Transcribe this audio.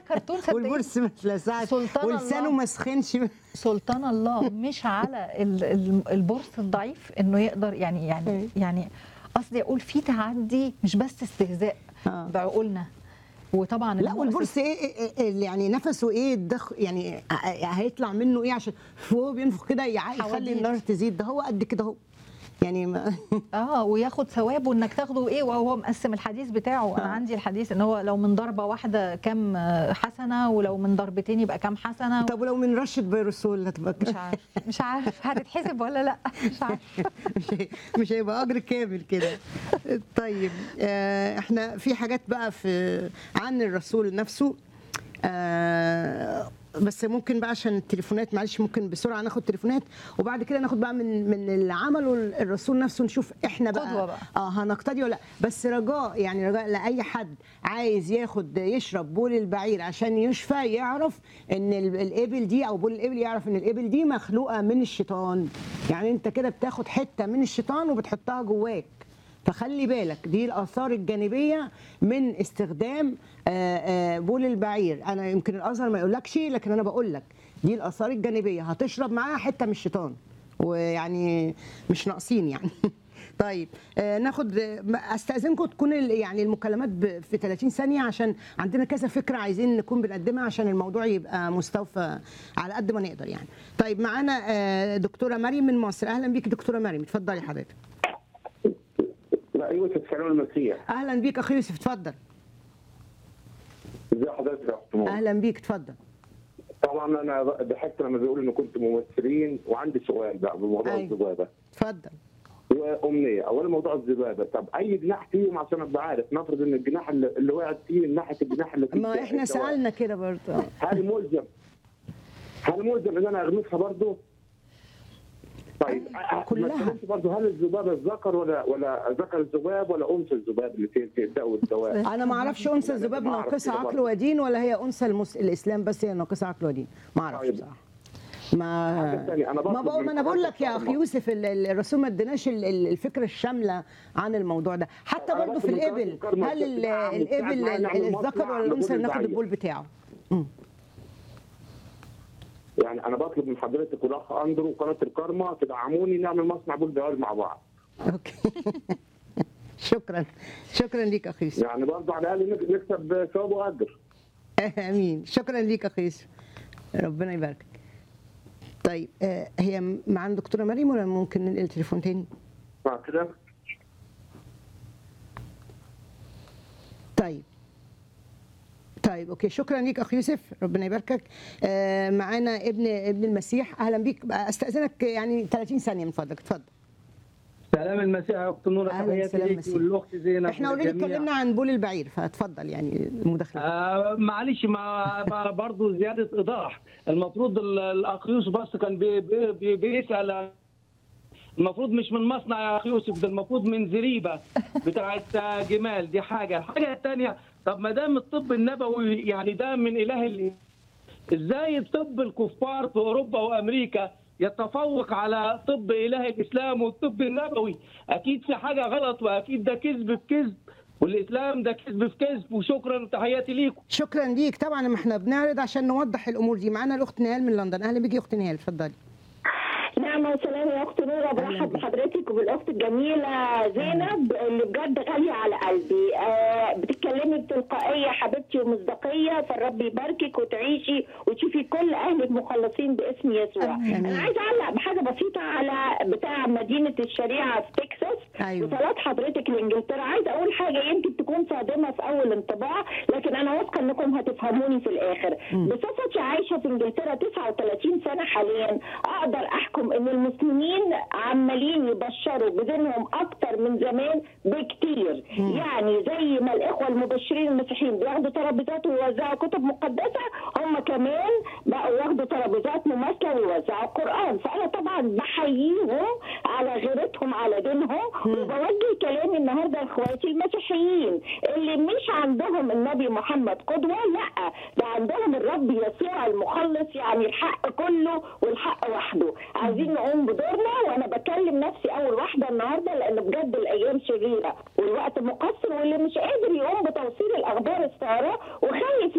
كرتون صدقني والبورس ما اتلسعش سلطان ولسانه الله. ما سخنش سلطان الله مش على ال- ال- البورس الضعيف انه يقدر يعني يعني أيوة. يعني قصدي اقول في تعدي مش بس استهزاء آه. بعقولنا وطبعا لا المؤسس- والبورس ايه إيه- إيه يعني نفسه ايه الدخ يعني ه- هيطلع منه ايه عشان هو بينفخ كده يع- يخلي حواديت. النار تزيد ده هو قد كده اهو يعني ما اه وياخد ثوابه انك تاخده ايه وهو مقسم الحديث بتاعه انا آه. عندي الحديث ان هو لو من ضربه واحده كام آه، حسنه ولو من ضربتين يبقى كام حسنه طب ولو من رشه فيروسول هتبقى مش عارف مش عارف هتتحسب ولا لا مش عارف مش هي- مش هيبقى اجر كامل كده طيب آه، احنا في حاجات بقى في عن الرسول نفسه آه، بس ممكن بقى عشان التليفونات معلش ممكن بسرعه ناخد تليفونات وبعد كده ناخد بقى من من اللي عمله الرسول نفسه نشوف احنا بقى قدوة بقى. اه هنقتدي ولا لا بس رجاء يعني رجاء لاي حد عايز ياخد يشرب بول البعير عشان يشفى يعرف ان ال- الابل دي او بول الابل يعرف ان الابل دي مخلوقه من الشيطان يعني انت كده بتاخد حته من الشيطان وبتحطها جواك فخلي بالك دي الاثار الجانبيه من استخدام آه، آه، بول البعير انا يمكن الازهر ما يقولكش لكن انا بقول لك دي الاثار الجانبيه هتشرب معاها حته من الشيطان ويعني مش ناقصين يعني طيب آه، ناخد آه، استاذنكم تكون ال- يعني المكالمات ب- في 30 ثانيه عشان عندنا كذا فكره عايزين نكون بنقدمها عشان الموضوع يبقى مستوفى على قد ما نقدر يعني طيب معانا آه، دكتوره مريم من مصر اهلا بيك دكتوره مريم اتفضلي حضرتك لا يوسف سلام المسيح اهلا بيك اخي يوسف اتفضل ازي حضرتك يا اخت نور؟ اهلا بيك اتفضل طبعا انا ضحكت لما بيقولوا ان كنت ممثلين وعندي سؤال بقى بموضوع أيوة. الذبابه اتفضل وامنيه اولا موضوع الذبابه طب اي جناح فيهم عشان ابقى عارف نفرض ان الجناح اللي اللي وقعت فيه من ناحيه الجناح اللي فيه ما احنا الدواء. سالنا كده برضه هل ملزم هل ملزم ان انا اغمسها برضه؟ طيب كلها. ما اتكلمتش برضه هل الذبابه الذكر ولا ولا ذكر الذباب ولا انثى الذباب اللي في في الدواء والدواء؟ انا ما اعرفش انثى الذباب ما أعرف ناقصه كده عقل برضه. ودين ولا هي انثى المس... الاسلام بس هي ناقصه عقل ودين ما اعرفش طيب. بصراحه ما حاجة تانية، أنا ما بطلب بقول من ما انا بقول لك يا حضرتك اخي يوسف ال- ال- الرسول ما اديناش ال- ال- الفكره الشامله عن الموضوع ده حتى أنا برضه في باخد من الابل الكرم هل ال- بتاع- الابل بتاع- ال- نعمل الذكر مصنع ولا الانثى لبول ناخد البعير. البول بتاعه يعني انا بطلب من حضرتك والاخ اندرو وقناه الكارما تدعموني نعمل مصنع بول بيار مع بعض اوكي شكرا شكرا ليك اخي يوسف يعني برضه على الاقل نك- نكسب ثواب واجر امين شكرا ليك اخي يوسف ربنا يباركك طيب آه، هي معانا دكتوره مريم ولا ممكن ننقل تليفون تاني مع كده طيب طيب اوكي شكرا ليك اخ يوسف ربنا يباركك آه معانا ابن ابن المسيح اهلا بيك استاذنك يعني 30 ثانيه من فضلك اتفضل سلام المسيح يا اخت نوره أهلاً، تحياتي سلام ليك المسيح. والاخت زينب احنا اوريدي والجميع. اتكلمنا عن بول البعير فاتفضل يعني المداخله آه معلش ما ما برضه زياده ايضاح المفروض ال- الاخ يوسف بس كان بي بي بي بيسال المفروض مش من مصنع يا اخ يوسف ده المفروض من زريبه بتاعت آه، جمال دي حاجه الحاجه الثانيه طب ما دام الطب النبوي يعني ده من اله ال- ازاي الطب الكفار في اوروبا وامريكا يتفوق على طب اله الاسلام والطب النبوي اكيد في حاجه غلط واكيد ده كذب في كذب والاسلام ده كذب في كذب وشكرا وتحياتي ليكم شكرا ليك طبعا ما احنا بنعرض عشان نوضح الامور دي معانا الاخت نهال من لندن اهلا بيكي يا اخت نهال اتفضلي نعم وسلام يا اخت نوره برحب بحضرتك وبالاخت الجميله زينب اللي بجد غاليه على قلبي آه بتتكلمي بتلقائيه حبيبتي ومصداقيه فالرب يباركك وتعيشي وتشوفي كل اهلك مخلصين باسم يسوع آمين. انا عايزه اعلق بحاجه بسيطه على بتاع مدينه الشريعه في تكساس أيوة. وصلاه حضرتك لانجلترا عايزه اقول حاجه يمكن تكون صادمه في اول انطباع لكن انا واثقه انكم هتفهموني في الاخر بصفتي عايشه في انجلترا 39 سنه حاليا اقدر احكم ان المسلمين عمالين يبشروا بدينهم اكتر من زمان بكتير يعني زي ما الاخوه المبشرين المسيحيين بياخدوا ترابيزات ويوزعوا كتب مقدسه هم كمان بقوا ياخدوا ترابيزات مماثله ويوزعوا القران فانا طبعا بحييهم على غيرتهم على دينهم وبوجه كلامي النهارده لاخواتي المسيحيين اللي مش عندهم النبي محمد قدوه لا ده عندهم الرب يسوع المخلص يعني الحق كله والحق وحده عايزين نقوم بدورنا وانا بكلم نفسي اول واحده النهارده لان بجد الايام شريره والوقت مقصر واللي مش قادر يقوم بتوصيل الاخبار الساره وخايف